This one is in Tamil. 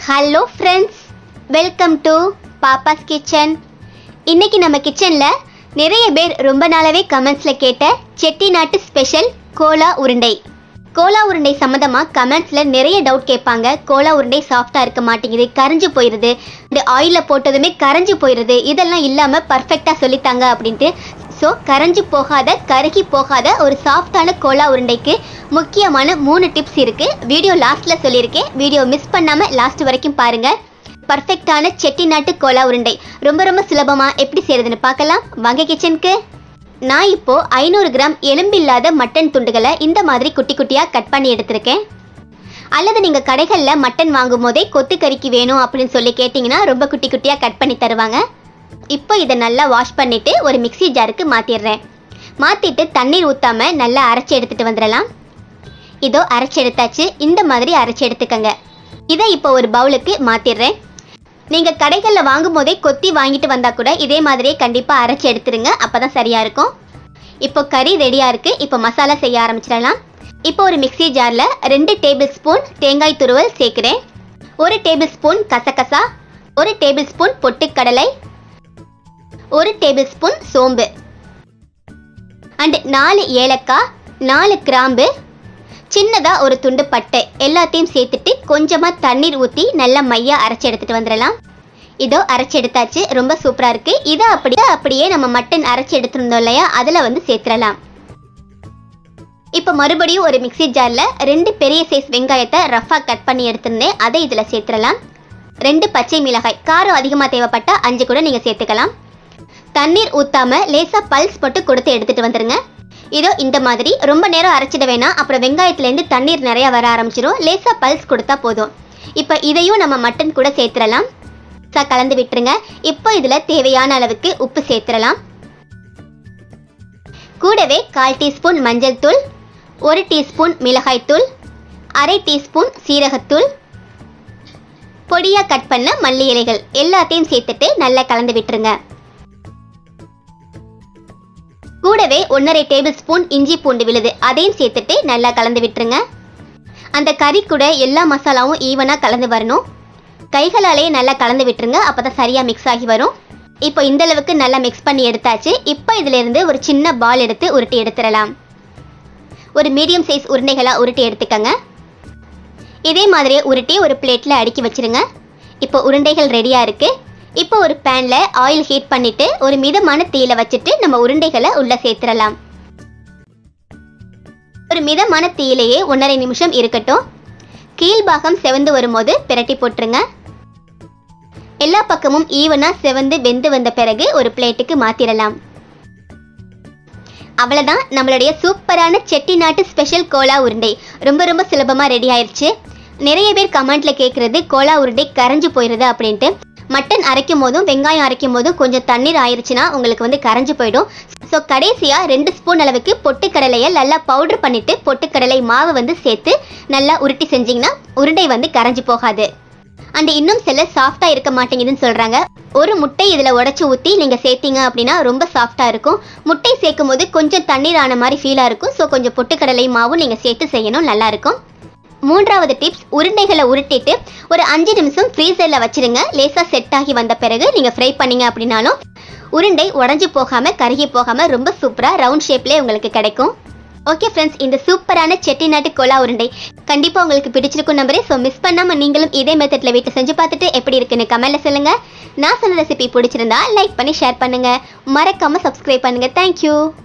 hello friends welcome to Pappa's kitchen இன்னைக்கு நம்ம கிச்சனில் நிறைய பேர் ரொம்ப நாளாவே கமெண்ட்ஸில் கேட்ட செட்டிநாட்டு ஸ்பெஷல் கோலா உருண்டை கோலா உருண்டை சம்மந்தமாக கமெண்ட்ஸில் நிறைய டவுட் கேட்பாங்க கோலா உருண்டை சாஃப்டாக இருக்க மாட்டேங்குது கரைஞ்சு போயிடுது இந்த ஆயிலில் போட்டதுமே கரைஞ்சு போயிடுது இதெல்லாம் இல்லாமல் பர்ஃபெக்டாக சொல்லித்தாங்க அப்படின்ட்டு ஸோ கரைஞ்சு போகாத கருகி போகாத ஒரு சாஃப்டான கோலா உருண்டைக்கு முக்கியமான மூணு டிப்ஸ் இருக்கு வீடியோ லாஸ்ட்ல சொல்லியிருக்கேன் வீடியோ மிஸ் பண்ணாம லாஸ்ட் வரைக்கும் பாருங்க பர்ஃபெக்டான செட்டிநாட்டு கோலா உருண்டை ரொம்ப ரொம்ப சுலபமா எப்படி செய்யறதுன்னு பார்க்கலாம் வாங்க கிச்சனுக்கு நான் இப்போ ஐநூறு கிராம் எலும்பில்லாத மட்டன் துண்டுகளை இந்த மாதிரி குட்டி குட்டியா கட் பண்ணி எடுத்திருக்கேன் அல்லது நீங்க கடைகளில் மட்டன் வாங்கும் போதே கொத்துக்கறிக்கு வேணும் அப்படின்னு சொல்லி கேட்டிங்கன்னா ரொம்ப குட்டி குட்டியா கட் பண்ணி தருவாங்க இப்போ இதை நல்லா வாஷ் பண்ணிட்டு ஒரு மிக்ஸி ஜாருக்கு மாத்திடுறேன் மாத்திட்டு தண்ணீர் ஊத்தாம நல்லா அரைச்சி எடுத்துட்டு வந்துடலாம் இதோ அரைச்சி எடுத்தாச்சு இந்த மாதிரி அரைச்சி எடுத்துக்கங்க இதை இப்போ ஒரு பவுலுக்கு மாத்திடுறேன் நீங்க கடைகள்ல வாங்கும் போதே கொத்தி வாங்கிட்டு வந்தா கூட இதே மாதிரியே கண்டிப்பா அரைச்சி எடுத்துருங்க அப்பதான் சரியா இருக்கும் இப்போ கறி ரெடியா இருக்கு இப்போ மசாலா செய்ய ஆரம்பிச்சிடலாம் இப்போ ஒரு மிக்ஸி ஜார்ல ரெண்டு டேபிள் ஸ்பூன் தேங்காய் துருவல் சேர்க்கிறேன் ஒரு டேபிள் ஸ்பூன் கசகசா ஒரு டேபிள் ஸ்பூன் பொட்டுக்கடலை ஒரு டேபிள் ஸ்பூன் சோம்பு அண்ட் நாலு ஏலக்காய் நாலு கிராம்பு சின்னதாக ஒரு துண்டு பட்டை எல்லாத்தையும் சேர்த்துட்டு கொஞ்சமாக தண்ணீர் ஊற்றி நல்லா மையா அரைச்சி எடுத்துட்டு வந்துடலாம் இதோ அரைச்சி எடுத்தாச்சு ரொம்ப சூப்பராக இருக்குது இதை அப்படியே அப்படியே நம்ம மட்டன் அரைச்சி எடுத்திருந்தோம் இல்லையா அதில் வந்து சேர்த்துடலாம் இப்போ மறுபடியும் ஒரு மிக்ஸி ஜாரில் ரெண்டு பெரிய சைஸ் வெங்காயத்தை ரஃபாக கட் பண்ணி எடுத்திருந்தேன் அதை இதில் சேர்த்துடலாம் ரெண்டு பச்சை மிளகாய் காரம் அதிகமாக தேவைப்பட்டால் அஞ்சு கூட நீங்கள் சேர்த்துக்கலாம் தண்ணீர் ஊத்தாம லேசா பல்ஸ் போட்டு கொடுத்து எடுத்துட்டு வந்துருங்க இதோ இந்த மாதிரி ரொம்ப நேரம் அரைச்சிட வேணாம் அப்புறம் வெங்காயத்துலேருந்து தண்ணீர் நிறைய வர ஆரம்பிச்சிரும் லேசா பல்ஸ் கொடுத்தா போதும் இப்போ இதையும் நம்ம மட்டன் கூட சேர்த்துடலாம் சா கலந்து விட்டுருங்க இப்போ இதில் தேவையான அளவுக்கு உப்பு சேர்த்துடலாம் கூடவே கால் டீஸ்பூன் மஞ்சள் தூள் ஒரு டீஸ்பூன் மிளகாய்த்தூள் அரை டீஸ்பூன் சீரகத்தூள் பொடியாக கட் பண்ண மல்லி இலைகள் எல்லாத்தையும் சேர்த்துட்டு நல்லா கலந்து விட்டுருங்க கூடவே ஒன்றரை டேபிள் ஸ்பூன் இஞ்சி பூண்டு விழுது அதையும் சேர்த்துட்டு நல்லா கலந்து விட்டுருங்க அந்த கறி கூட எல்லா மசாலாவும் ஈவனாக கலந்து வரணும் கைகளாலேயே நல்லா கலந்து விட்டுருங்க அப்போ தான் சரியாக மிக்ஸ் ஆகி வரும் இப்போ இந்த அளவுக்கு நல்லா மிக்ஸ் பண்ணி எடுத்தாச்சு இப்போ இதிலிருந்து ஒரு சின்ன பால் எடுத்து உருட்டி எடுத்துடலாம் ஒரு மீடியம் சைஸ் உருண்டைகளாக உருட்டி எடுத்துக்கங்க இதே மாதிரியே உருட்டி ஒரு பிளேட்டில் அடுக்கி வச்சிருங்க இப்போ உருண்டைகள் ரெடியாக இருக்குது இப்போ ஒரு பேன்ல ஆயில் ஹீட் பண்ணிட்டு ஒரு மிதமான தீயில வச்சுட்டு நம்ம உருண்டைகளை உள்ள சேர்த்துடலாம் ஒரு மிதமான தீயிலேயே ஒன்றரை நிமிஷம் இருக்கட்டும் கீழ்பாகம் செவந்து வரும்போது பிரட்டி போட்டுருங்க எல்லா பக்கமும் ஈவனா செவந்து வெந்து வந்த பிறகு ஒரு பிளேட்டுக்கு மாத்திரலாம் அவ்வளோதான் நம்மளுடைய சூப்பரான செட்டிநாட்டு ஸ்பெஷல் கோலா உருண்டை ரொம்ப ரொம்ப சுலபமாக ரெடி ஆயிருச்சு நிறைய பேர் கமெண்ட்ல கேட்குறது கோலா உருண்டை கரைஞ்சு போயிடுது அப்படின்ட்டு மட்டன் அரைக்கும் போதும் வெங்காயம் அரைக்கும் போதும் கொஞ்சம் தண்ணீர் ஆயிருச்சுன்னா உங்களுக்கு வந்து கரைஞ்சு போயிடும் ஸோ கடைசியாக ரெண்டு ஸ்பூன் அளவுக்கு பொட்டுக்கடலையை நல்லா பவுடர் பண்ணிட்டு பொட்டுக்கடலை மாவு வந்து சேர்த்து நல்லா உருட்டி செஞ்சிங்கன்னா உருண்டை வந்து கரைஞ்சு போகாது அண்ட் இன்னும் சில சாஃப்டாக இருக்க மாட்டேங்குதுன்னு சொல்கிறாங்க ஒரு முட்டை இதில் உடச்சி ஊற்றி நீங்கள் சேர்த்தீங்க அப்படின்னா ரொம்ப சாஃப்டாக இருக்கும் முட்டை சேர்க்கும் போது கொஞ்சம் தண்ணீர் ஆன மாதிரி ஃபீலாக இருக்கும் ஸோ கொஞ்சம் பொட்டுக்கடலை மாவும் நீங்கள் சேர்த்து செய்யணும் நல்லாயிருக்கும் மூன்றாவது டிப்ஸ் உருண்டைகளை உருட்டிட்டு ஒரு அஞ்சு நிமிஷம் ஃப்ரீசரில் வச்சிருங்க லேசாக செட் ஆகி வந்த பிறகு நீங்கள் ஃப்ரை பண்ணீங்க அப்படின்னாலும் உருண்டை உடஞ்சி போகாமல் கருகி போகாமல் ரொம்ப சூப்பராக ரவுண்ட் ஷேப்லேயே உங்களுக்கு கிடைக்கும் ஓகே ஃப்ரெண்ட்ஸ் இந்த சூப்பரான செட்டிநாட்டு கோலா உருண்டை கண்டிப்பாக உங்களுக்கு பிடிச்சிருக்கும் நம்பரே ஸோ மிஸ் பண்ணாமல் நீங்களும் இதே மெத்தடில் வீட்டில் செஞ்சு பார்த்துட்டு எப்படி இருக்குன்னு கமெண்ட்ல சொல்லுங்கள் நான் சொன்ன ரெசிபி பிடிச்சிருந்தா லைக் பண்ணி ஷேர் பண்ணுங்கள் மறக்காமல் சப்ஸ்கிரைப் பண்ணுங்கள் தேங்க்யூ